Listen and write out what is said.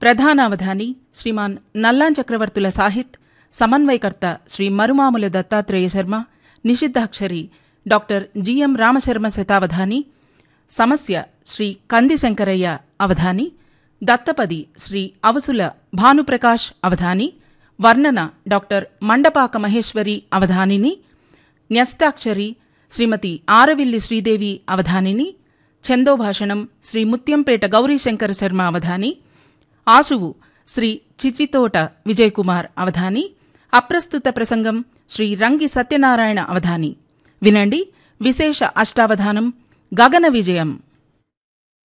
ప్రధానావధాని శ్రీమాన్ నల్లాన్ చక్రవర్తుల సాహిత్ సమన్వయకర్త శ్రీ మరుమాముల దత్తాత్రేయ శర్మ నిషిద్ధాక్షరి డాక్టర్ జిఎం రామశర్మ శతావధాని సమస్య శ్రీ కంది శంకరయ్య అవధాని దత్తపది శ్రీ అవసుల భానుప్రకాష్ అవధాని వర్ణన డాక్టర్ మండపాక మహేశ్వరి అవధానిని న్యస్తాక్షరి శ్రీమతి ఆరవిల్లి శ్రీదేవి అవధానిని ఛందోభాషణం శ్రీ ముత్యంపేట గౌరీశంకర శర్మ అవధాని ఆశువు శ్రీ చిట్టితోట విజయకుమార్ అవధాని అప్రస్తుత ప్రసంగం శ్రీ రంగి సత్యనారాయణ అవధాని వినండి విశేష అష్టావధానం గగన విజయం